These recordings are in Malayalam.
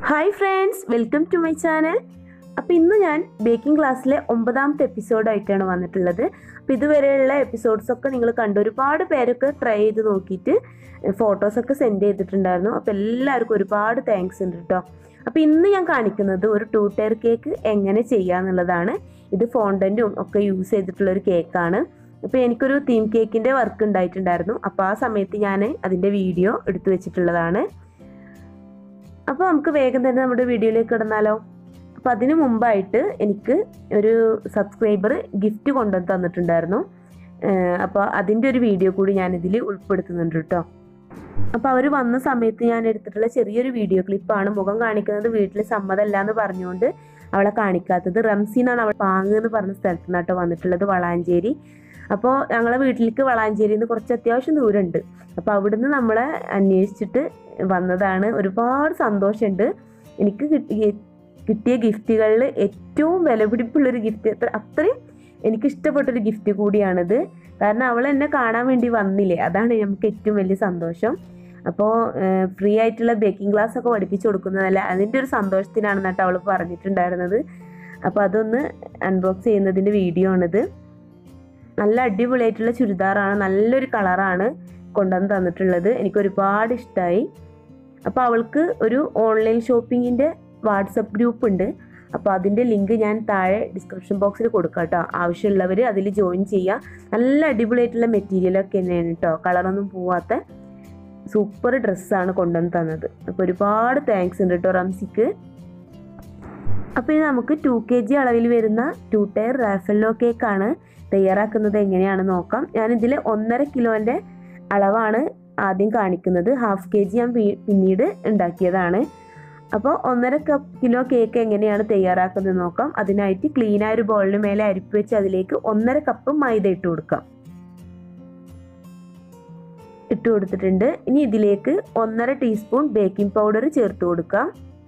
hi friends welcome to my channel അപ്പോൾ ഇന്ന് ഞാൻ ബേക്കിംഗ് ക്ലാസ്സിലെ ഒമ്പതാമത്തെ എപ്പിസോഡായിട്ടാണ് വന്നിട്ടുള്ളത് അപ്പോൾ ഇതുവരെയുള്ള എപ്പിസോഡ്സൊക്കെ നിങ്ങൾ കണ്ടു ഒരുപാട് പേരൊക്കെ ട്രൈ ചെയ്ത് നോക്കിയിട്ട് ഫോട്ടോസൊക്കെ സെൻഡ് ചെയ്തിട്ടുണ്ടായിരുന്നു അപ്പോൾ എല്ലാവർക്കും ഒരുപാട് താങ്ക്സ് ഉണ്ട് കേട്ടോ അപ്പോൾ ഇന്ന് ഞാൻ കാണിക്കുന്നത് ഒരു ടൂ ടയർ കേക്ക് എങ്ങനെ ചെയ്യാന്നുള്ളതാണ് ഇത് ഫോണ്ടൻറ്റും ഒക്കെ യൂസ് ചെയ്തിട്ടുള്ള ഒരു കേക്കാണ് അപ്പോൾ എനിക്കൊരു തീം കേക്കിൻ്റെ വർക്ക് ഉണ്ടായിട്ടുണ്ടായിരുന്നു അപ്പോൾ ആ സമയത്ത് ഞാൻ അതിൻ്റെ വീഡിയോ എടുത്തു വെച്ചിട്ടുള്ളതാണ് അപ്പോൾ നമുക്ക് വേഗം തന്നെ നമ്മുടെ വീഡിയോയിലേക്ക് കിടന്നാലോ അപ്പോൾ അതിന് മുമ്പായിട്ട് എനിക്ക് ഒരു സബ്സ്ക്രൈബർ ഗിഫ്റ്റ് കൊണ്ടുവന്ന് തന്നിട്ടുണ്ടായിരുന്നു അപ്പോൾ അതിൻ്റെ ഒരു വീഡിയോ കൂടി ഞാനിതിൽ ഉൾപ്പെടുത്തുന്നുണ്ട് കേട്ടോ അപ്പോൾ അവർ വന്ന സമയത്ത് ഞാൻ എടുത്തിട്ടുള്ള ചെറിയൊരു വീഡിയോ ക്ലിപ്പാണ് മുഖം കാണിക്കുന്നത് വീട്ടിൽ സമ്മതമല്ല എന്ന് പറഞ്ഞുകൊണ്ട് അവളെ കാണിക്കാത്തത് റംസി എന്നാണ് അവൾ പാങ് എന്ന് പറഞ്ഞ സ്ഥലത്ത് നിന്നാട്ടോ വന്നിട്ടുള്ളത് വളാഞ്ചേരി അപ്പോൾ ഞങ്ങളെ വീട്ടിലേക്ക് വളാഞ്ചേരിയിൽ നിന്ന് കുറച്ച് അത്യാവശ്യം ദൂരമുണ്ട് അപ്പോൾ അവിടുന്ന് നമ്മളെ അന്വേഷിച്ചിട്ട് വന്നതാണ് ഒരുപാട് സന്തോഷമുണ്ട് എനിക്ക് കിട്ടിയ കിട്ടിയ ഗിഫ്റ്റുകളിൽ ഏറ്റവും വിലപിടിപ്പുള്ളൊരു ഗിഫ്റ്റ് അത്ര അത്രയും എനിക്കിഷ്ടപ്പെട്ടൊരു ഗിഫ്റ്റ് കൂടിയാണിത് കാരണം അവൾ എന്നെ കാണാൻ വേണ്ടി വന്നില്ലേ അതാണ് നമുക്ക് ഏറ്റവും വലിയ സന്തോഷം അപ്പോൾ ഫ്രീ ആയിട്ടുള്ള ബേക്കിംഗ് ക്ലാസ് ഒക്കെ പഠിപ്പിച്ചു കൊടുക്കുന്നതല്ല അതിൻ്റെ ഒരു സന്തോഷത്തിനാണ് എന്നിട്ട് അവൾ പറഞ്ഞിട്ടുണ്ടായിരുന്നത് അപ്പോൾ അതൊന്ന് അൺബോക്സ് ചെയ്യുന്നതിൻ്റെ വീഡിയോ ആണിത് നല്ല അടിപൊളിയായിട്ടുള്ള ചുരിദാറാണ് നല്ലൊരു കളറാണ് കൊണ്ടുവന്ന് തന്നിട്ടുള്ളത് എനിക്ക് ഒരുപാട് ഇഷ്ടമായി അപ്പോൾ അവൾക്ക് ഒരു ഓൺലൈൻ ഷോപ്പിങ്ങിൻ്റെ വാട്സപ്പ് ഗ്രൂപ്പ് ഉണ്ട് അപ്പോൾ അതിൻ്റെ ലിങ്ക് ഞാൻ താഴെ ഡിസ്ക്രിപ്ഷൻ ബോക്സിൽ കൊടുക്കാം കേട്ടോ ആവശ്യമുള്ളവർ അതിൽ ജോയിൻ ചെയ്യുക നല്ല അടിപൊളിയായിട്ടുള്ള മെറ്റീരിയലൊക്കെ തന്നെയാണ് കേട്ടോ കളറൊന്നും പോവാത്ത സൂപ്പർ ഡ്രസ്സാണ് കൊണ്ടുവന്ന് തന്നത് അപ്പോൾ ഒരുപാട് താങ്ക്സ് ഉണ്ട് കേട്ടോ റംസിക്ക് അപ്പോൾ ഇത് നമുക്ക് ടു കെ ജി അളവിൽ വരുന്ന ടു ടയർ റാഫല്ലോ കേക്കാണ് തയ്യാറാക്കുന്നത് എങ്ങനെയാണെന്ന് നോക്കാം ഞാനിതിൽ ഒന്നര കിലോൻ്റെ അളവാണ് ആദ്യം കാണിക്കുന്നത് ഹാഫ് കെ ജി ഞാൻ പിന്നീട് ഉണ്ടാക്കിയതാണ് അപ്പോൾ ഒന്നര കപ്പ് കിലോ കേക്ക് എങ്ങനെയാണ് തയ്യാറാക്കുന്നത് നോക്കാം അതിനായിട്ട് ക്ലീനായ ഒരു ബോളിന് മേലെ അരിപ്പ് വെച്ച് അതിലേക്ക് ഒന്നര കപ്പ് മൈദ ഇട്ട് കൊടുക്കാം ഇട്ട് കൊടുത്തിട്ടുണ്ട് ഇനി ഇതിലേക്ക് ഒന്നര ടീസ്പൂൺ ബേക്കിംഗ് പൗഡർ ചേർത്ത് കൊടുക്കാം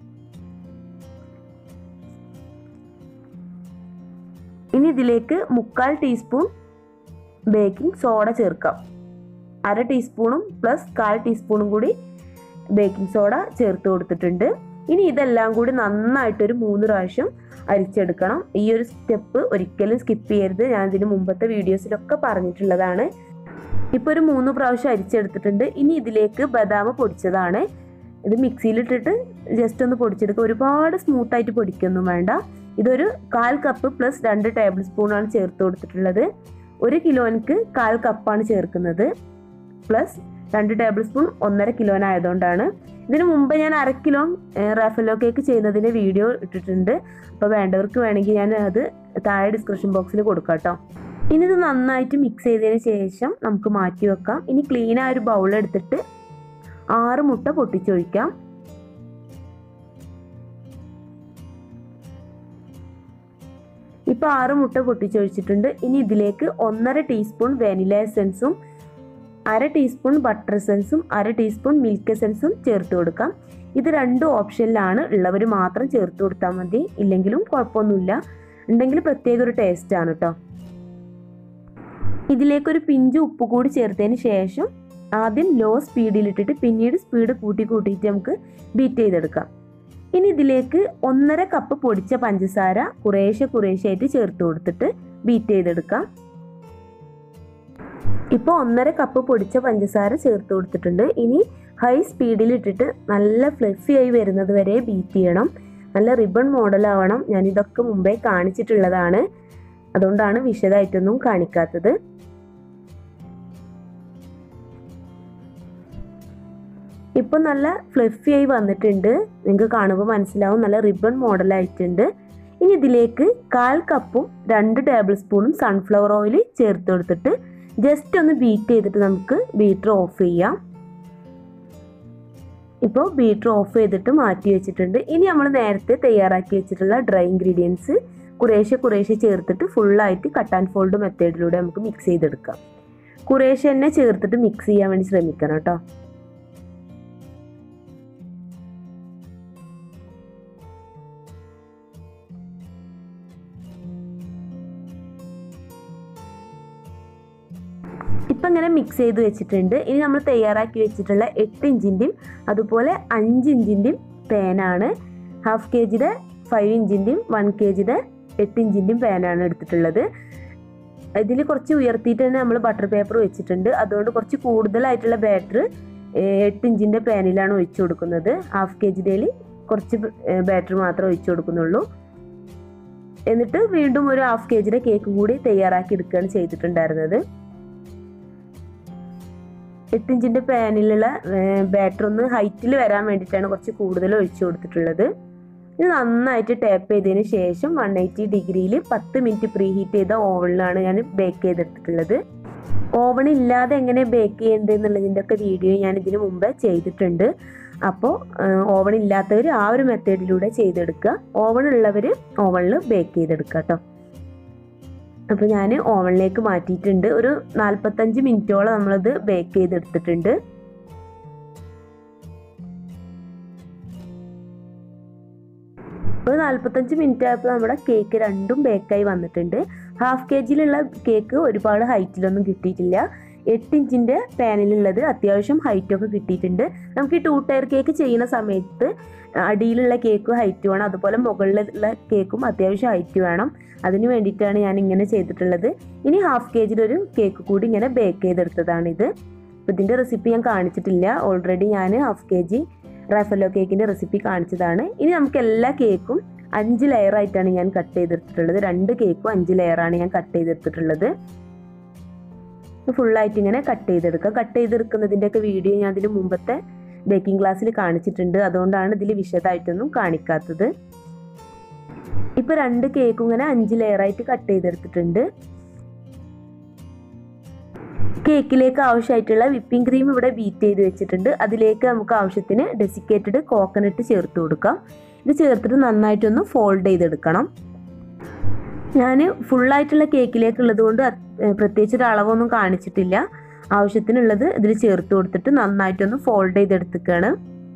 ഇനി ഇതിലേക്ക് മുക്കാൽ ടീസ്പൂൺ ബേക്കിംഗ് സോഡ ചേർക്കാം അര ടീസ്പൂണും പ്ലസ് കാൽ ടീസ്പൂണും കൂടി ബേക്കിംഗ് സോഡ ചേർത്ത് കൊടുത്തിട്ടുണ്ട് ഇനി ഇതെല്ലാം കൂടി നന്നായിട്ടൊരു മൂന്ന് പ്രാവശ്യം അരിച്ചെടുക്കണം ഈ ഒരു സ്റ്റെപ്പ് ഒരിക്കലും സ്കിപ്പ് ചെയ്യരുത് ഞാൻ ഇതിന് മുമ്പത്തെ വീഡിയോസിലൊക്കെ പറഞ്ഞിട്ടുള്ളതാണ് ഇപ്പോൾ ഒരു മൂന്ന് പ്രാവശ്യം അരിച്ചെടുത്തിട്ടുണ്ട് ഇനി ഇതിലേക്ക് ബദാം പൊടിച്ചതാണ് ഇത് മിക്സിയിലിട്ടിട്ട് ജസ്റ്റ് ഒന്ന് പൊടിച്ചെടുക്കുക ഒരുപാട് സ്മൂത്തായിട്ട് പൊടിക്കൊന്നും വേണ്ട ഇതൊരു കാൽ കപ്പ് പ്ലസ് രണ്ട് ടേബിൾ സ്പൂണാണ് ചേർത്ത് കൊടുത്തിട്ടുള്ളത് ഒരു കിലോനിക്ക് കാൽ കപ്പാണ് ചേർക്കുന്നത് പ്ലസ് രണ്ട് ടേബിൾ സ്പൂൺ ഒന്നര കിലോനായതുകൊണ്ടാണ് ഇതിന് മുമ്പ് ഞാൻ അര കിലോ റാഫലോ കേക്ക് ചെയ്യുന്നതിൻ്റെ വീഡിയോ ഇട്ടിട്ടുണ്ട് അപ്പോൾ വേണ്ടവർക്ക് വേണമെങ്കിൽ ഞാൻ അത് താഴെ ഡിസ്ക്രിപ്ഷൻ ബോക്സിൽ കൊടുക്കാം കേട്ടോ ഇനി ഇത് നന്നായിട്ട് മിക്സ് ചെയ്തതിന് ശേഷം നമുക്ക് മാറ്റി വെക്കാം ഇനി ക്ലീൻ ആയ ഒരു ബൗൾ എടുത്തിട്ട് ആറ് മുട്ട പൊട്ടിച്ചൊഴിക്കാം ഇപ്പോൾ ആറ് മുട്ട പൊട്ടിച്ചൊഴിച്ചിട്ടുണ്ട് ഇനി ഇതിലേക്ക് ഒന്നര ടീസ്പൂൺ വാനില എസൻസും അര ടീസ്പൂൺ ബട്ടർ എസൻസും അര ടീസ്പൂൺ മിൽക്ക് എസൻസും ചേർത്ത് കൊടുക്കാം ഇത് രണ്ടും ഓപ്ഷനിലാണ് ഉള്ളവർ മാത്രം ചേർത്ത് കൊടുത്താൽ മതി ഇല്ലെങ്കിലും കുഴപ്പമൊന്നുമില്ല ഉണ്ടെങ്കിൽ പ്രത്യേക ഒരു ടേസ്റ്റാണ് കേട്ടോ ഇതിലേക്കൊരു പിഞ്ച് ഉപ്പ് കൂടി ചേർത്തതിന് ശേഷം ആദ്യം ലോ സ്പീഡിലിട്ടിട്ട് പിന്നീട് സ്പീഡ് കൂട്ടി കൂട്ടിയിട്ട് നമുക്ക് ബീറ്റ് ചെയ്തെടുക്കാം ഇനി ഇതിലേക്ക് ഒന്നര കപ്പ് പൊടിച്ച പഞ്ചസാര കുറേശ്ശെ കുറേശ്ശെ ആയിട്ട് ചേർത്ത് കൊടുത്തിട്ട് ബീറ്റ് ചെയ്തെടുക്കാം ഇപ്പോൾ ഒന്നര കപ്പ് പൊടിച്ച പഞ്ചസാര ചേർത്ത് കൊടുത്തിട്ടുണ്ട് ഇനി ഹൈ സ്പീഡിൽ ഇട്ടിട്ട് നല്ല ഫ്ലഫി ആയി വരുന്നത് വരെ ബീറ്റ് ചെയ്യണം നല്ല റിബൺ മോഡലാവണം ഞാൻ ഇതൊക്കെ മുമ്പേ കാണിച്ചിട്ടുള്ളതാണ് അതുകൊണ്ടാണ് വിശദമായിട്ടൊന്നും കാണിക്കാത്തത് ഇപ്പം നല്ല ഫ്ലഫി ആയി വന്നിട്ടുണ്ട് നിങ്ങൾക്ക് കാണുമ്പോൾ മനസ്സിലാവും നല്ല റിബൺ മോഡലായിട്ടുണ്ട് ഇനി ഇതിലേക്ക് കാൽ കപ്പും രണ്ട് ടേബിൾ സ്പൂണും സൺഫ്ലവർ ഓയിൽ ചേർത്ത് കൊടുത്തിട്ട് ജസ്റ്റ് ഒന്ന് ബീറ്റ് ചെയ്തിട്ട് നമുക്ക് ബീറ്റർ ഓഫ് ചെയ്യാം ഇപ്പോൾ ബീറ്റർ ഓഫ് ചെയ്തിട്ട് മാറ്റി വെച്ചിട്ടുണ്ട് ഇനി നമ്മൾ നേരത്തെ തയ്യാറാക്കി വെച്ചിട്ടുള്ള ഡ്രൈ ഇൻഗ്രീഡിയൻസ് കുറേശ്ശെ കുറേശ്ശെ ചേർത്തിട്ട് ഫുള്ളായിട്ട് കട്ട് ആൻഡ് ഫോൾഡ് മെത്തേഡിലൂടെ നമുക്ക് മിക്സ് ചെയ്തെടുക്കാം കുറേശ്ശെ തന്നെ ചേർത്തിട്ട് മിക്സ് ചെയ്യാൻ വേണ്ടി ശ്രമിക്കണം കേട്ടോ ഇപ്പം ഇങ്ങനെ മിക്സ് ചെയ്ത് വെച്ചിട്ടുണ്ട് ഇനി നമ്മൾ തയ്യാറാക്കി വെച്ചിട്ടുള്ള എട്ട് ഇഞ്ചിൻ്റെയും അതുപോലെ അഞ്ച് ഇഞ്ചിൻ്റെയും പാനാണ് ഹാഫ് കെ ജിയുടെ ഫൈവ് ഇഞ്ചിൻ്റെയും വൺ കെ ജിയുടെ എട്ട് ഇഞ്ചിൻ്റെയും പാനാണ് എടുത്തിട്ടുള്ളത് ഇതിൽ കുറച്ച് ഉയർത്തിയിട്ട് തന്നെ നമ്മൾ ബട്ടർ പേപ്പർ വെച്ചിട്ടുണ്ട് അതുകൊണ്ട് കുറച്ച് കൂടുതലായിട്ടുള്ള ബാറ്റർ എട്ട് ഇഞ്ചിൻ്റെ പാനിലാണ് ഒഴിച്ചു കൊടുക്കുന്നത് ഹാഫ് കെ ജിയിൽ കുറച്ച് ബാറ്റർ മാത്രമേ ഒഴിച്ചു കൊടുക്കുന്നുള്ളൂ എന്നിട്ട് വീണ്ടും ഒരു ഹാഫ് കെ ജിയുടെ കേക്ക് കൂടി തയ്യാറാക്കി എടുക്കുകയാണ് ചെയ്തിട്ടുണ്ടായിരുന്നത് എട്ട് ഇഞ്ചിൻ്റെ പാനിലുള്ള ബാറ്റർ ഒന്ന് ഹൈറ്റിൽ വരാൻ വേണ്ടിയിട്ടാണ് കുറച്ച് കൂടുതൽ ഒഴിച്ചു കൊടുത്തിട്ടുള്ളത് ഇത് നന്നായിട്ട് ടാപ്പ് ചെയ്തതിന് ശേഷം വൺ എയ്റ്റി ഡിഗ്രിയിൽ പത്ത് മിനിറ്റ് പ്രീ ഹീറ്റ് ചെയ്ത ഓവനിലാണ് ഞാൻ ബേക്ക് ചെയ്തെടുത്തിട്ടുള്ളത് ഓവൺ ഇല്ലാതെ എങ്ങനെ ബേക്ക് ചെയ്യേണ്ടത് എന്നുള്ളതിൻ്റെ ഒക്കെ വീഡിയോ ഞാൻ ഇതിന് മുമ്പേ ചെയ്തിട്ടുണ്ട് അപ്പോൾ ഓവൺ ഇല്ലാത്തവർ ആ ഒരു മെത്തേഡിലൂടെ ചെയ്തെടുക്കുക ഓവൺ ഉള്ളവർ ഓവണിൽ ബേക്ക് ചെയ്തെടുക്കുക കേട്ടോ അപ്പോൾ ഞാൻ ഓവണിലേക്ക് മാറ്റിയിട്ടുണ്ട് ഒരു നാൽപ്പത്തഞ്ച് മിനിറ്റോളം നമ്മളത് ബേക്ക് ചെയ്തെടുത്തിട്ടുണ്ട് ഒരു നാൽപ്പത്തഞ്ച് മിനിറ്റ് ആയപ്പോൾ നമ്മുടെ കേക്ക് രണ്ടും ബേക്കായി വന്നിട്ടുണ്ട് ഹാഫ് കെ ജിയിലുള്ള കേക്ക് ഒരുപാട് ഹൈറ്റിലൊന്നും കിട്ടിയിട്ടില്ല എട്ട് ഇഞ്ചിൻ്റെ പാനിലുള്ളത് അത്യാവശ്യം ഹൈറ്റൊക്കെ കിട്ടിയിട്ടുണ്ട് നമുക്ക് ഈ ടു ടയർ കേക്ക് ചെയ്യുന്ന സമയത്ത് അടിയിലുള്ള കേക്ക് ഹൈറ്റ് വേണം അതുപോലെ മുകളിലുള്ള കേക്കും അത്യാവശ്യം ഹൈറ്റ് വേണം അതിന് വേണ്ടിയിട്ടാണ് ഞാൻ ഇങ്ങനെ ചെയ്തിട്ടുള്ളത് ഇനി ഹാഫ് കെ ജിയിലൊരു കേക്ക് കൂടി ഇങ്ങനെ ബേക്ക് ചെയ്തെടുത്തതാണിത് അപ്പോൾ ഇതിൻ്റെ റെസിപ്പി ഞാൻ കാണിച്ചിട്ടില്ല ഓൾറെഡി ഞാൻ ഹാഫ് കെ ജി റാഫലോ കേക്കിൻ്റെ റെസിപ്പി കാണിച്ചതാണ് ഇനി നമുക്ക് എല്ലാ കേക്കും അഞ്ച് ലെയർ ആയിട്ടാണ് ഞാൻ കട്ട് ചെയ്തെടുത്തിട്ടുള്ളത് രണ്ട് കേക്കും അഞ്ച് ലെയറാണ് ഞാൻ കട്ട് ചെയ്തെടുത്തിട്ടുള്ളത് ഫുള്ളായിട്ട് ഇങ്ങനെ കട്ട് ചെയ്തെടുക്കുക കട്ട് ചെയ്തെടുക്കുന്നതിൻ്റെ ഒക്കെ വീഡിയോ ഞാൻ അതിന് മുമ്പത്തെ ബേക്കിംഗ് ക്ലാസ്സിൽ കാണിച്ചിട്ടുണ്ട് അതുകൊണ്ടാണ് ഇതിൽ വിശദമായിട്ടൊന്നും കാണിക്കാത്തത് ഇപ്പൊ രണ്ട് കേക്കും ഇങ്ങനെ അഞ്ച് ലെയറായിട്ട് കട്ട് ചെയ്തെടുത്തിട്ടുണ്ട് കേക്കിലേക്ക് ആവശ്യമായിട്ടുള്ള വിപ്പിംഗ് ക്രീം ഇവിടെ ബീറ്റ് ചെയ്ത് വെച്ചിട്ടുണ്ട് അതിലേക്ക് നമുക്ക് ആവശ്യത്തിന് ഡെസിക്കേറ്റഡ് കോക്കനട്ട് ചേർത്ത് കൊടുക്കാം ഇത് ചേർത്തിട്ട് നന്നായിട്ടൊന്ന് ഫോൾഡ് ചെയ്തെടുക്കണം ഞാൻ ഫുള്ളായിട്ടുള്ള കേക്കിലേക്കുള്ളത് കൊണ്ട് പ്രത്യേകിച്ച് ഒരു അളവൊന്നും കാണിച്ചിട്ടില്ല ആവശ്യത്തിനുള്ളത് ഇതിൽ ചേർത്ത് കൊടുത്തിട്ട് നന്നായിട്ടൊന്ന് ഫോൾഡ് ചെയ്തെടുത്തിക്കാണ്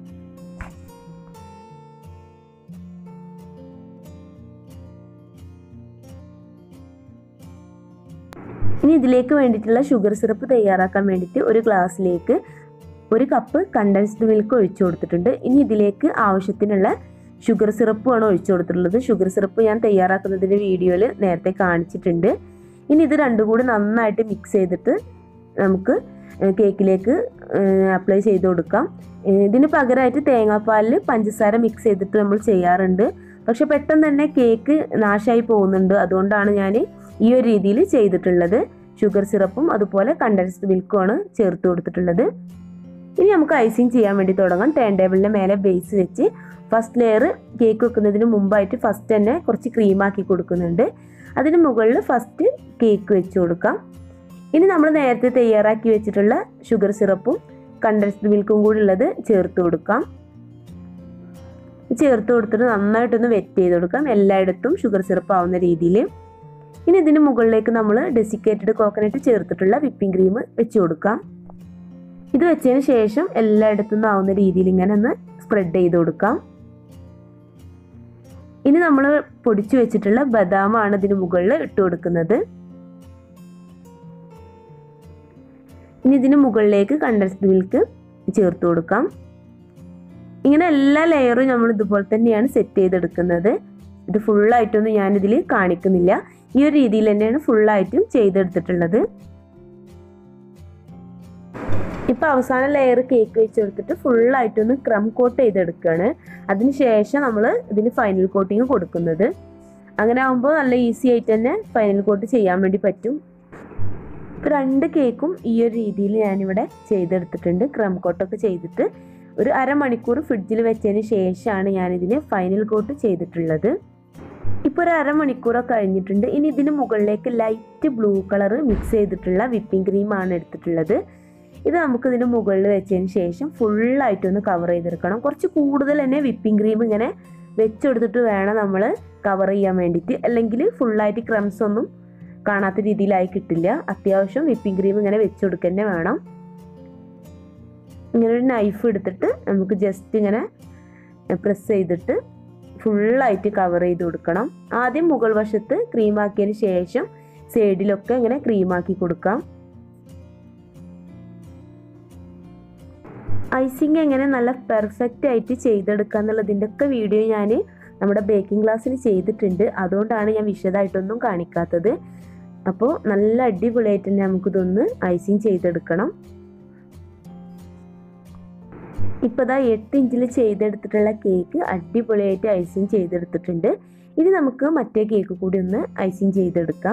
ഇനി ഇതിലേക്ക് വേണ്ടിയിട്ടുള്ള ഷുഗർ സിറപ്പ് തയ്യാറാക്കാൻ വേണ്ടിയിട്ട് ഒരു ഗ്ലാസ്സിലേക്ക് ഒരു കപ്പ് കണ്ടൻസ്ഡ് മിൽക്ക് ഒഴിച്ചു കൊടുത്തിട്ടുണ്ട് ഇനി ഇതിലേക്ക് ആവശ്യത്തിനുള്ള ഷുഗർ സിറപ്പുമാണ് ഒഴിച്ചു കൊടുത്തിട്ടുള്ളത് ഷുഗർ സിറപ്പ് ഞാൻ തയ്യാറാക്കുന്നതിൻ്റെ വീഡിയോയിൽ നേരത്തെ കാണിച്ചിട്ടുണ്ട് ഇനി ഇത് രണ്ടും കൂടി നന്നായിട്ട് മിക്സ് ചെയ്തിട്ട് നമുക്ക് കേക്കിലേക്ക് അപ്ലൈ ചെയ്ത് കൊടുക്കാം ഇതിന് പകരമായിട്ട് തേങ്ങാപ്പാലിൽ പഞ്ചസാര മിക്സ് ചെയ്തിട്ട് നമ്മൾ ചെയ്യാറുണ്ട് പക്ഷെ പെട്ടെന്ന് തന്നെ കേക്ക് നാശമായി പോകുന്നുണ്ട് അതുകൊണ്ടാണ് ഞാൻ ഈ ഒരു രീതിയിൽ ചെയ്തിട്ടുള്ളത് ഷുഗർ സിറപ്പും അതുപോലെ കണ്ടൻസ്ഡ് മിൽക്കുമാണ് ചേർത്ത് കൊടുത്തിട്ടുള്ളത് ഇനി നമുക്ക് ഐസിങ് ചെയ്യാൻ വേണ്ടി തുടങ്ങാം ടേൺ ടേബിളിൻ്റെ മേലെ ബേസ് വെച്ച് ഫസ്റ്റ് ലെയർ കേക്ക് വെക്കുന്നതിന് മുമ്പായിട്ട് ഫസ്റ്റ് തന്നെ കുറച്ച് ക്രീമാക്കി കൊടുക്കുന്നുണ്ട് അതിന് മുകളിൽ ഫസ്റ്റ് കേക്ക് വെച്ച് കൊടുക്കാം ഇനി നമ്മൾ നേരത്തെ തയ്യാറാക്കി വെച്ചിട്ടുള്ള ഷുഗർ സിറപ്പും കണ്ടൻസ്ഡ് മിൽക്കും കൂടി ഉള്ളത് ചേർത്ത് കൊടുക്കാം ചേർത്ത് കൊടുത്തിട്ട് നന്നായിട്ടൊന്ന് വെറ്റ് ചെയ്ത് കൊടുക്കാം എല്ലായിടത്തും ഷുഗർ സിറപ്പ് ആവുന്ന രീതിയിൽ ഇനി ഇതിന് മുകളിലേക്ക് നമ്മൾ ഡെസിക്കേറ്റഡ് കോക്കനട്ട് ചേർത്തിട്ടുള്ള വിപ്പിംഗ് ക്രീം വെച്ച് കൊടുക്കാം ഇത് വെച്ചതിന് ശേഷം എല്ലായിടത്തു നിന്നും ആവുന്ന രീതിയിൽ ഇങ്ങനെ ഒന്ന് സ്പ്രെഡ് ചെയ്ത് കൊടുക്കാം ഇനി നമ്മൾ പൊടിച്ചു വെച്ചിട്ടുള്ള ബദാമാണ് ഇതിന് മുകളിൽ ഇട്ട് കൊടുക്കുന്നത് ഇനി ഇതിന് മുകളിലേക്ക് കണ്ടൻസ്ഡ് മിൽക്ക് ചേർത്ത് കൊടുക്കാം ഇങ്ങനെ എല്ലാ ലെയറും നമ്മൾ ഇതുപോലെ തന്നെയാണ് സെറ്റ് ചെയ്തെടുക്കുന്നത് ഇത് ഫുള്ളായിട്ടൊന്നും ഞാനിതിൽ കാണിക്കുന്നില്ല ഈ ഒരു രീതിയിൽ തന്നെയാണ് ഫുള്ളായിട്ടും ചെയ്തെടുത്തിട്ടുള്ളത് ഇപ്പം അവസാന ലെയർ കേക്ക് വെച്ച് കൊടുത്തിട്ട് ഫുള്ളായിട്ടൊന്ന് ക്രം കോട്ട് ചെയ്തെടുക്കുകയാണ് അതിനുശേഷം നമ്മൾ ഇതിന് ഫൈനൽ കോട്ടിങ് കൊടുക്കുന്നത് അങ്ങനെ ആകുമ്പോൾ നല്ല ഈസി ആയിട്ട് തന്നെ ഫൈനൽ കോട്ട് ചെയ്യാൻ വേണ്ടി പറ്റും ഇപ്പം രണ്ട് കേക്കും ഈ ഒരു രീതിയിൽ ഞാനിവിടെ ചെയ്തെടുത്തിട്ടുണ്ട് ക്രം കോട്ടൊക്കെ ചെയ്തിട്ട് ഒരു അരമണിക്കൂർ ഫ്രിഡ്ജിൽ വെച്ചതിന് ശേഷമാണ് ഞാനിതിന് ഫൈനൽ കോട്ട് ചെയ്തിട്ടുള്ളത് ഇപ്പോൾ ഒരു അരമണിക്കൂറൊക്കെ കഴിഞ്ഞിട്ടുണ്ട് ഇനി ഇതിന് മുകളിലേക്ക് ലൈറ്റ് ബ്ലൂ കളർ മിക്സ് ചെയ്തിട്ടുള്ള വിപ്പിംഗ് ക്രീമാണ് എടുത്തിട്ടുള്ളത് ഇത് നമുക്ക് ഇതിന് മുകളിൽ വെച്ചതിന് ശേഷം ഫുള്ളായിട്ടൊന്ന് കവർ ചെയ്തെടുക്കണം കുറച്ച് കൂടുതൽ തന്നെ വിപ്പിംഗ് ക്രീം ഇങ്ങനെ വെച്ചെടുത്തിട്ട് വേണം നമ്മൾ കവർ ചെയ്യാൻ വേണ്ടിയിട്ട് അല്ലെങ്കിൽ ഫുള്ളായിട്ട് ക്രംസ് ഒന്നും കാണാത്ത രീതിയിലായി കിട്ടില്ല അത്യാവശ്യം വിപ്പിംഗ് ക്രീം ഇങ്ങനെ വെച്ചെടുക്കുക തന്നെ വേണം ഇങ്ങനെ ഒരു നൈഫ് എടുത്തിട്ട് നമുക്ക് ജസ്റ്റ് ഇങ്ങനെ പ്രസ് ചെയ്തിട്ട് ഫുള്ളായിട്ട് കവർ ചെയ്ത് കൊടുക്കണം ആദ്യം മുകൾ വശത്ത് ക്രീമാക്കിയതിന് ശേഷം സൈഡിലൊക്കെ ഇങ്ങനെ ക്രീമാക്കി കൊടുക്കാം ഐസിങ് എങ്ങനെ നല്ല പെർഫെക്റ്റ് ആയിട്ട് ചെയ്തെടുക്കുക എന്നുള്ളതിൻ്റെ ഒക്കെ വീഡിയോ ഞാൻ നമ്മുടെ ബേക്കിംഗ് ക്ലാസ്സിൽ ചെയ്തിട്ടുണ്ട് അതുകൊണ്ടാണ് ഞാൻ വിശദമായിട്ടൊന്നും കാണിക്കാത്തത് അപ്പോൾ നല്ല അടിപൊളിയായിട്ട് തന്നെ നമുക്കിതൊന്ന് ഐസിങ് ചെയ്തെടുക്കണം ഇപ്പോൾ ഇതാ എട്ട് ഇഞ്ചിൽ ചെയ്തെടുത്തിട്ടുള്ള കേക്ക് അടിപൊളിയായിട്ട് ഐസിങ് ചെയ്തെടുത്തിട്ടുണ്ട് ഇനി നമുക്ക് മറ്റേ കേക്ക് കൂടി ഒന്ന് ഐസിങ് ചെയ്തെടുക്കാം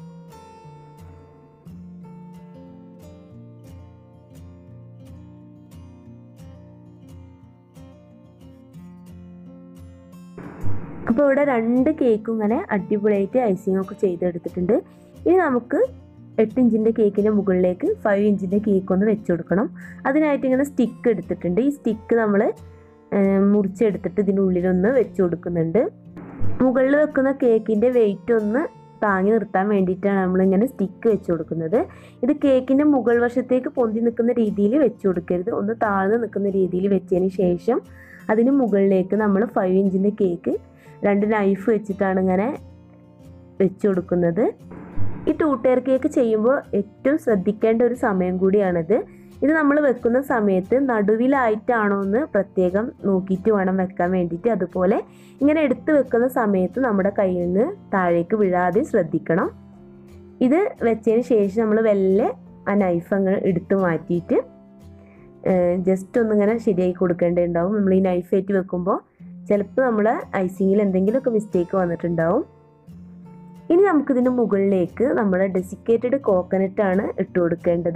അപ്പോൾ ഇവിടെ രണ്ട് കേക്കും ഇങ്ങനെ അടിപൊളിയായിട്ട് ഐസിങ് ഒക്കെ ചെയ്തെടുത്തിട്ടുണ്ട് ഇനി നമുക്ക് എട്ട് ഇഞ്ചിൻ്റെ കേക്കിൻ്റെ മുകളിലേക്ക് ഫൈവ് ഇഞ്ചിൻ്റെ കേക്ക് ഒന്ന് വെച്ച് കൊടുക്കണം അതിനായിട്ട് ഇങ്ങനെ സ്റ്റിക്ക് എടുത്തിട്ടുണ്ട് ഈ സ്റ്റിക്ക് നമ്മൾ മുറിച്ചെടുത്തിട്ട് ഇതിനുള്ളിലൊന്ന് വെച്ച് കൊടുക്കുന്നുണ്ട് മുകളിൽ വെക്കുന്ന കേക്കിൻ്റെ വെയിറ്റ് ഒന്ന് താങ്ങി നിർത്താൻ വേണ്ടിയിട്ടാണ് നമ്മളിങ്ങനെ സ്റ്റിക്ക് വെച്ച് കൊടുക്കുന്നത് ഇത് കേക്കിൻ്റെ മുകൾ വശത്തേക്ക് പൊന്തി നിൽക്കുന്ന രീതിയിൽ വെച്ച് കൊടുക്കരുത് ഒന്ന് താഴ്ന്ന് നിൽക്കുന്ന രീതിയിൽ വെച്ചതിന് ശേഷം അതിന് മുകളിലേക്ക് നമ്മൾ ഫൈവ് ഇഞ്ചിൻ്റെ കേക്ക് രണ്ട് നൈഫ് വെച്ചിട്ടാണ് ഇങ്ങനെ വെച്ച് കൊടുക്കുന്നത് ഈ ടൂ ടയർ കേക്ക് ചെയ്യുമ്പോൾ ഏറ്റവും ശ്രദ്ധിക്കേണ്ട ഒരു സമയം കൂടിയാണിത് ഇത് നമ്മൾ വെക്കുന്ന സമയത്ത് നടുവിലായിട്ടാണോ എന്ന് പ്രത്യേകം നോക്കിയിട്ട് വേണം വെക്കാൻ വേണ്ടിയിട്ട് അതുപോലെ ഇങ്ങനെ എടുത്ത് വെക്കുന്ന സമയത്ത് നമ്മുടെ കയ്യിൽ നിന്ന് താഴേക്ക് വീഴാതെ ശ്രദ്ധിക്കണം ഇത് വെച്ചതിന് ശേഷം നമ്മൾ വെല്ലെ ആ നൈഫ് അങ്ങ് എടുത്ത് മാറ്റിയിട്ട് ജസ്റ്റ് ഒന്നിങ്ങനെ ശരിയാക്കി കൊടുക്കേണ്ടതുണ്ടാവും നമ്മൾ ഈ നൈഫ് ഏറ്റ് വെക്കുമ്പോൾ ചിലപ്പോൾ നമ്മൾ ഐസിങ്ങിൽ എന്തെങ്കിലുമൊക്കെ മിസ്റ്റേക്ക് വന്നിട്ടുണ്ടാവും ഇനി നമുക്കിതിന് മുകളിലേക്ക് നമ്മൾ ഡെസിക്കേറ്റഡ് കോക്കനട്ടാണ് ഇട്ട് കൊടുക്കേണ്ടത്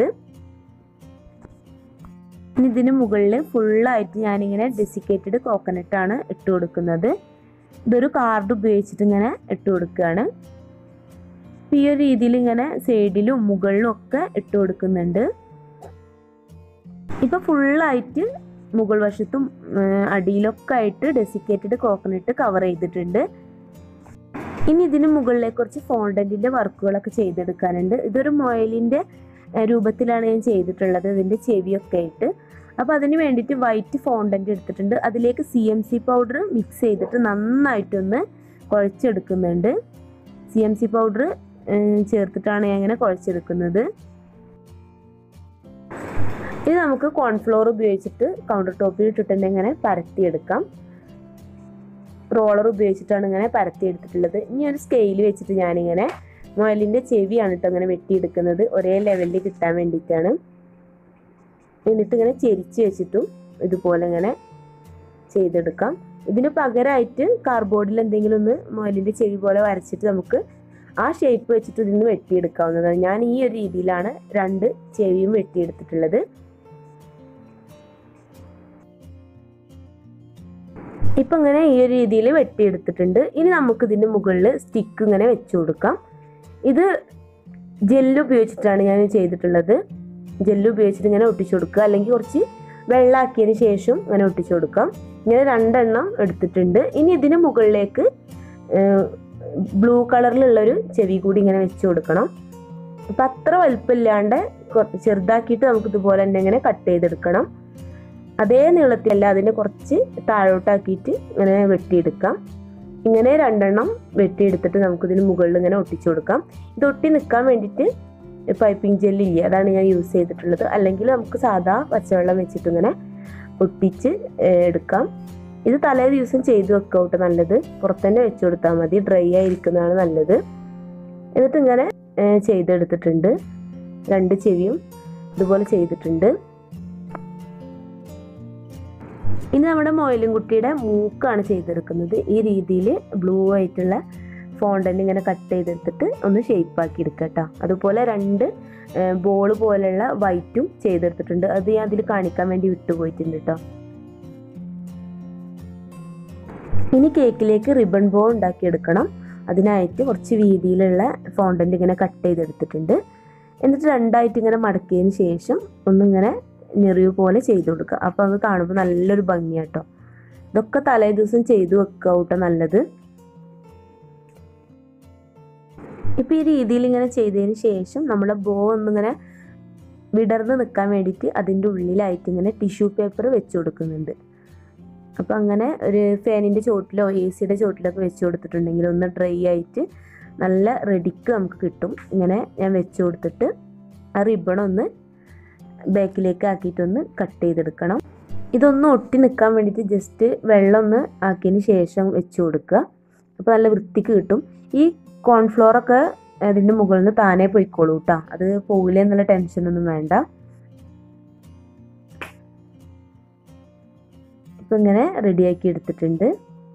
ഇനി ഇതിന് മുകളിൽ ഫുള്ളായിട്ട് ഞാനിങ്ങനെ ഡെസിക്കേറ്റഡ് കോക്കനട്ടാണ് ഇട്ട് കൊടുക്കുന്നത് ഇതൊരു കാർഡ് ഉപയോഗിച്ചിട്ട് ഇങ്ങനെ ഇട്ട് കൊടുക്കുകയാണ് ഈ ഒരു രീതിയിൽ ഇങ്ങനെ സൈഡിലും മുകളിലും ഒക്കെ ഇട്ട് കൊടുക്കുന്നുണ്ട് ഇപ്പം ഫുള്ളായിട്ട് മുകൾ വശത്തും അടിയിലൊക്കെ ആയിട്ട് ഡെസിക്കേറ്റഡ് കോക്കനട്ട് കവർ ചെയ്തിട്ടുണ്ട് ഇനി ഇതിന് മുകളിലേക്ക് കുറച്ച് ഫോണ്ടൻറ്റിൻ്റെ വർക്കുകളൊക്കെ ചെയ്തെടുക്കാനുണ്ട് ഇതൊരു മൊയലിൻ്റെ രൂപത്തിലാണ് ഞാൻ ചെയ്തിട്ടുള്ളത് ഇതിൻ്റെ ചെവിയൊക്കെ ആയിട്ട് അപ്പോൾ അതിന് വേണ്ടിയിട്ട് വൈറ്റ് ഫോണ്ടൻറ്റ് എടുത്തിട്ടുണ്ട് അതിലേക്ക് C M C powder mix ചെയ്തിട്ട് നന്നായിട്ടൊന്ന് കുഴച്ചെടുക്കുന്നുണ്ട് സി എം സി പൗഡർ ചേർത്തിട്ടാണ് ഞാൻ ഇങ്ങനെ കുഴച്ചെടുക്കുന്നത് ഇനി നമുക്ക് കോൺഫ്ലോർ ഉപയോഗിച്ചിട്ട് കൗണ്ടർ ടോപ്പിൽ ഇട്ടിട്ട് ഇങ്ങനെ പരത്തിയെടുക്കാം റോളർ ഉപയോഗിച്ചിട്ടാണ് ഇങ്ങനെ പരത്തിയെടുത്തിട്ടുള്ളത് ഇനി ഒരു സ്കെയിൽ വെച്ചിട്ട് ഞാനിങ്ങനെ മുയലിൻ്റെ ചെവിയാണ് കേട്ടോ ഇങ്ങനെ വെട്ടിയെടുക്കുന്നത് ഒരേ ലെവലിൽ കിട്ടാൻ വേണ്ടിയിട്ടാണ് എന്നിട്ട് ഇങ്ങനെ ചെരിച്ച് വെച്ചിട്ടും ഇതുപോലെ ഇങ്ങനെ ചെയ്തെടുക്കാം ഇതിന് പകരമായിട്ട് കാർഡ്ബോർഡിൽ എന്തെങ്കിലും ഒന്ന് മുയലിൻ്റെ ചെവി പോലെ വരച്ചിട്ട് നമുക്ക് ആ ഷേപ്പ് വെച്ചിട്ട് ഇതിന് വെട്ടിയെടുക്കാവുന്നതാണ് ഞാൻ ഈ ഒരു രീതിയിലാണ് രണ്ട് ചെവിയും വെട്ടിയെടുത്തിട്ടുള്ളത് ഇപ്പം ഇങ്ങനെ ഈ ഒരു രീതിയിൽ വെട്ടിയെടുത്തിട്ടുണ്ട് ഇനി നമുക്ക് ഇതിൻ്റെ മുകളിൽ സ്റ്റിക്ക് ഇങ്ങനെ വെച്ച് കൊടുക്കാം ഇത് ജെല്ല് ഉപയോഗിച്ചിട്ടാണ് ഞാൻ ചെയ്തിട്ടുള്ളത് ജെല്ല് ഉപയോഗിച്ചിട്ട് ഇങ്ങനെ ഒട്ടിച്ചു കൊടുക്കുക അല്ലെങ്കിൽ കുറച്ച് വെള്ളമാക്കിയതിന് ശേഷം ഇങ്ങനെ ഒട്ടിച്ചു കൊടുക്കാം ഇങ്ങനെ രണ്ടെണ്ണം എടുത്തിട്ടുണ്ട് ഇനി ഇതിന് മുകളിലേക്ക് ബ്ലൂ കളറിലുള്ളൊരു ചെവി കൂടി ഇങ്ങനെ വെച്ച് കൊടുക്കണം അപ്പം അത്ര വലുപ്പമില്ലാണ്ട് ചെറുതാക്കിയിട്ട് നമുക്ക് ഇതുപോലെ തന്നെ ഇങ്ങനെ കട്ട് ചെയ്തെടുക്കണം അതേ നീളത്തിലല്ല അതിനെ കുറച്ച് താഴോട്ടാക്കിയിട്ട് ഇങ്ങനെ വെട്ടിയെടുക്കാം ഇങ്ങനെ രണ്ടെണ്ണം വെട്ടിയെടുത്തിട്ട് നമുക്കിതിന് മുകളിൽ ഇങ്ങനെ ഒട്ടിച്ചു കൊടുക്കാം ഇത് ഒട്ടി നിൽക്കാൻ വേണ്ടിയിട്ട് പൈപ്പിംഗ് ജെല്ലില്ലേ അതാണ് ഞാൻ യൂസ് ചെയ്തിട്ടുള്ളത് അല്ലെങ്കിൽ നമുക്ക് സാധാ പച്ചവെള്ളം വെച്ചിട്ട് ഇങ്ങനെ ഒട്ടിച്ച് എടുക്കാം ഇത് തലേ ദിവസം ചെയ്ത് വെക്കാം കേട്ടോ നല്ലത് പുറത്തന്നെ വെച്ച് കൊടുത്താൽ മതി ഡ്രൈ ആയിരിക്കുന്നതാണ് നല്ലത് എന്നിട്ട് ഇങ്ങനെ ചെയ്തെടുത്തിട്ടുണ്ട് രണ്ട് ചെവിയും ഇതുപോലെ ചെയ്തിട്ടുണ്ട് ഇനി നമ്മുടെ മൊയിലും കുട്ടിയുടെ മൂക്കാണ് ചെയ്തെടുക്കുന്നത് ഈ രീതിയിൽ ബ്ലൂ ആയിട്ടുള്ള ഫോണ്ടൻ്റ് ഇങ്ങനെ കട്ട് ചെയ്തെടുത്തിട്ട് ഒന്ന് ഷേപ്പ് ആക്കി എടുക്കുക കേട്ടോ അതുപോലെ രണ്ട് ബോൾ പോലെയുള്ള വൈറ്റും ചെയ്തെടുത്തിട്ടുണ്ട് അത് ഞാൻ അതിൽ കാണിക്കാൻ വേണ്ടി വിട്ടുപോയിട്ടുണ്ട് കേട്ടോ ഇനി കേക്കിലേക്ക് റിബൺ ബോ ഉണ്ടാക്കിയെടുക്കണം അതിനായിട്ട് കുറച്ച് വീതിയിലുള്ള ഫോണ്ടൻ്റ് ഇങ്ങനെ കട്ട് ചെയ്തെടുത്തിട്ടുണ്ട് എന്നിട്ട് രണ്ടായിട്ട് ഇങ്ങനെ മടക്കിയതിന് ശേഷം ഒന്നിങ്ങനെ ഞെറിവ് പോലെ ചെയ്ത് കൊടുക്കുക അപ്പോൾ അത് കാണുമ്പോൾ നല്ലൊരു ഭംഗിയാട്ടോ ഇതൊക്കെ തലേ ദിവസം ചെയ്തു വെക്കുക കേട്ടോ നല്ലത് ഇപ്പം ഈ രീതിയിൽ ഇങ്ങനെ ചെയ്തതിന് ശേഷം നമ്മൾ ബോ ഒന്നിങ്ങനെ വിടർന്ന് നിൽക്കാൻ വേണ്ടിയിട്ട് അതിൻ്റെ ഉള്ളിലായിട്ട് ഇങ്ങനെ ടിഷ്യൂ പേപ്പർ വെച്ച് കൊടുക്കുന്നുണ്ട് അപ്പോൾ അങ്ങനെ ഒരു ഫാനിൻ്റെ ചോട്ടിലോ എ സിയുടെ ചോട്ടിലൊക്കെ വെച്ച് കൊടുത്തിട്ടുണ്ടെങ്കിൽ ഒന്ന് ഡ്രൈ ആയിട്ട് നല്ല റെഡിക്ക് നമുക്ക് കിട്ടും ഇങ്ങനെ ഞാൻ വെച്ച് കൊടുത്തിട്ട് ആ റിബൺ ഒന്ന് ബാക്കിലേക്ക് ആക്കിയിട്ടൊന്ന് കട്ട് ചെയ്തെടുക്കണം ഇതൊന്ന് ഒട്ടി നിൽക്കാൻ വേണ്ടിയിട്ട് ജസ്റ്റ് വെള്ളം ഒന്ന് ആക്കിയതിന് ശേഷം വെച്ച് കൊടുക്കുക അപ്പോൾ നല്ല വൃത്തിക്ക് കിട്ടും ഈ കോൺഫ്ലോറൊക്കെ അതിൻ്റെ മുകളിൽ നിന്ന് താനേ പോയിക്കോളൂ കേട്ടോ അത് പോകില്ല എന്നുള്ള ടെൻഷനൊന്നും വേണ്ട ഇപ്പം ഇങ്ങനെ റെഡിയാക്കി എടുത്തിട്ടുണ്ട്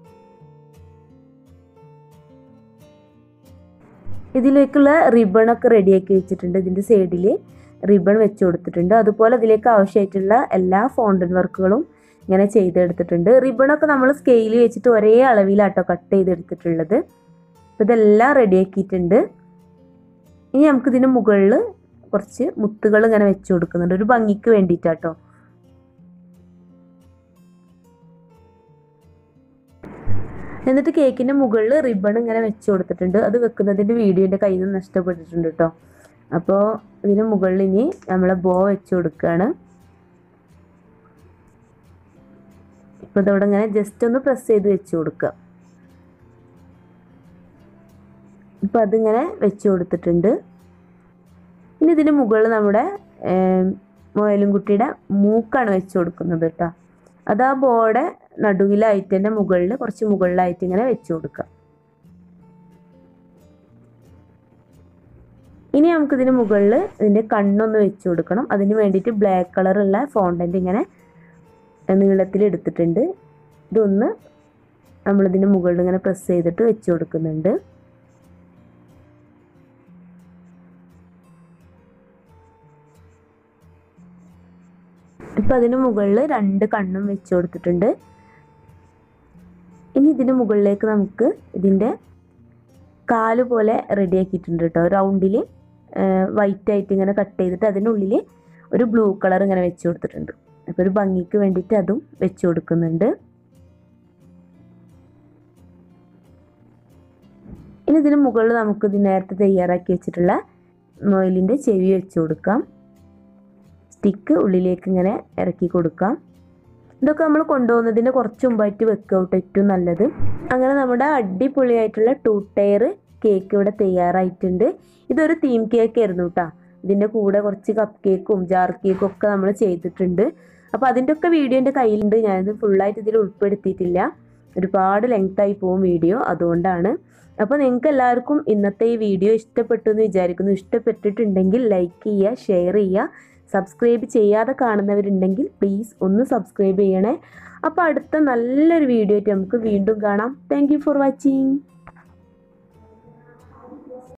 ഇതിലേക്കുള്ള റിബണൊക്കെ റെഡിയാക്കി വെച്ചിട്ടുണ്ട് ഇതിൻ്റെ സൈഡിൽ റിബൺ വെച്ച് കൊടുത്തിട്ടുണ്ട് അതുപോലെ അതിലേക്ക് ആവശ്യമായിട്ടുള്ള എല്ലാ ഫോണ്ടൻ വർക്കുകളും ഇങ്ങനെ ചെയ്തെടുത്തിട്ടുണ്ട് റിബണൊക്കെ നമ്മൾ സ്കെയിൽ വെച്ചിട്ട് ഒരേ അളവിലാട്ടോ കട്ട് ചെയ്തെടുത്തിട്ടുള്ളത് അപ്പോൾ ഇതെല്ലാം റെഡിയാക്കിയിട്ടുണ്ട് ഇനി നമുക്കിതിന് മുകളിൽ കുറച്ച് മുത്തുകൾ ഇങ്ങനെ വെച്ച് കൊടുക്കുന്നുണ്ട് ഒരു ഭംഗിക്ക് വേണ്ടിയിട്ടാട്ടോ എന്നിട്ട് കേക്കിൻ്റെ മുകളിൽ റിബൺ ഇങ്ങനെ വെച്ച് കൊടുത്തിട്ടുണ്ട് അത് വെക്കുന്നതിൻ്റെ വീഡിയോ എൻ്റെ കയ്യിൽ നിന്ന് നഷ്ടപ്പെട്ടിട്ടുണ്ട് കേട്ടോ അപ്പോൾ ഇതിന് മുകളിൽ ഇനി നമ്മൾ ബോ വെച്ച് കൊടുക്കുകയാണ് ഇപ്പോൾ ഇതവിടെ ഇങ്ങനെ ജസ്റ്റ് ഒന്ന് പ്രസ് ചെയ്ത് വെച്ച് കൊടുക്കുക ഇപ്പം അതിങ്ങനെ വെച്ച് കൊടുത്തിട്ടുണ്ട് ഇനി ഇതിന് മുകളിൽ നമ്മുടെ മുയലും കുട്ടിയുടെ മൂക്കാണ് വെച്ച് കൊടുക്കുന്നത് കേട്ടോ അത് ആ ബോർഡ് നടുവിലായിട്ട് തന്നെ മുകളിൽ കുറച്ച് മുകളിലായിട്ട് ഇങ്ങനെ വെച്ച് കൊടുക്കുക ഇനി നമുക്കിതിന് മുകളിൽ ഇതിൻ്റെ കണ്ണൊന്ന് വെച്ച് കൊടുക്കണം അതിന് വേണ്ടിയിട്ട് ബ്ലാക്ക് കളറുള്ള ഫോണ്ടൻ്റ് ഇങ്ങനെ നീളത്തിൽ എടുത്തിട്ടുണ്ട് ഇതൊന്ന് നമ്മളിതിൻ്റെ മുകളിൽ ഇങ്ങനെ പ്രസ് ചെയ്തിട്ട് വെച്ച് കൊടുക്കുന്നുണ്ട് ഇപ്പം അതിന് മുകളിൽ രണ്ട് കണ്ണും വെച്ച് കൊടുത്തിട്ടുണ്ട് ഇനി ഇതിന് മുകളിലേക്ക് നമുക്ക് ഇതിൻ്റെ കാല് പോലെ റെഡിയാക്കിയിട്ടുണ്ട് കേട്ടോ റൗണ്ടിൽ വൈറ്റ് ആയിട്ട് ഇങ്ങനെ കട്ട് ചെയ്തിട്ട് അതിനുള്ളിൽ ഒരു ബ്ലൂ കളർ ഇങ്ങനെ വെച്ച് കൊടുത്തിട്ടുണ്ട് അപ്പോൾ ഒരു ഭംഗിക്ക് വേണ്ടിയിട്ട് അതും വെച്ച് കൊടുക്കുന്നുണ്ട് ഇനി ഇതിന് മുകളിൽ നമുക്ക് ഇത് നേരത്തെ തയ്യാറാക്കി വെച്ചിട്ടുള്ള മൊയിലിൻ്റെ ചെവി വെച്ച് കൊടുക്കാം സ്റ്റിക്ക് ഉള്ളിലേക്ക് ഇങ്ങനെ ഇറക്കി കൊടുക്കാം ഇതൊക്കെ നമ്മൾ കൊണ്ടുപോകുന്നതിന് കുറച്ച് മുമ്പായിട്ട് വെക്കുക കേട്ടോ ഏറ്റവും നല്ലത് അങ്ങനെ നമ്മുടെ അടിപൊളിയായിട്ടുള്ള ടൂ ടയർ കേക്ക് ഇവിടെ തയ്യാറായിട്ടുണ്ട് ഇതൊരു തീം കേക്ക് ആയിരുന്നു കേട്ടോ ഇതിൻ്റെ കൂടെ കുറച്ച് കപ്പ് കേക്കും ജാർ കേക്കും ഒക്കെ നമ്മൾ ചെയ്തിട്ടുണ്ട് അപ്പോൾ അതിൻ്റെ ഒക്കെ വീഡിയോ എൻ്റെ കയ്യിലുണ്ട് ഞാനിത് ഫുള്ളായിട്ട് ഇതിൽ ഉൾപ്പെടുത്തിയിട്ടില്ല ഒരുപാട് ലെങ്തായി പോകും വീഡിയോ അതുകൊണ്ടാണ് അപ്പോൾ നിങ്ങൾക്ക് എല്ലാവർക്കും ഇന്നത്തെ ഈ വീഡിയോ ഇഷ്ടപ്പെട്ടു എന്ന് വിചാരിക്കുന്നു ഇഷ്ടപ്പെട്ടിട്ടുണ്ടെങ്കിൽ ലൈക്ക് ചെയ്യുക ഷെയർ ചെയ്യുക സബ്സ്ക്രൈബ് ചെയ്യാതെ കാണുന്നവരുണ്ടെങ്കിൽ പ്ലീസ് ഒന്ന് സബ്സ്ക്രൈബ് ചെയ്യണേ അപ്പോൾ അടുത്ത നല്ലൊരു വീഡിയോ ആയിട്ട് നമുക്ക് വീണ്ടും കാണാം താങ്ക് ഫോർ വാച്ചിങ്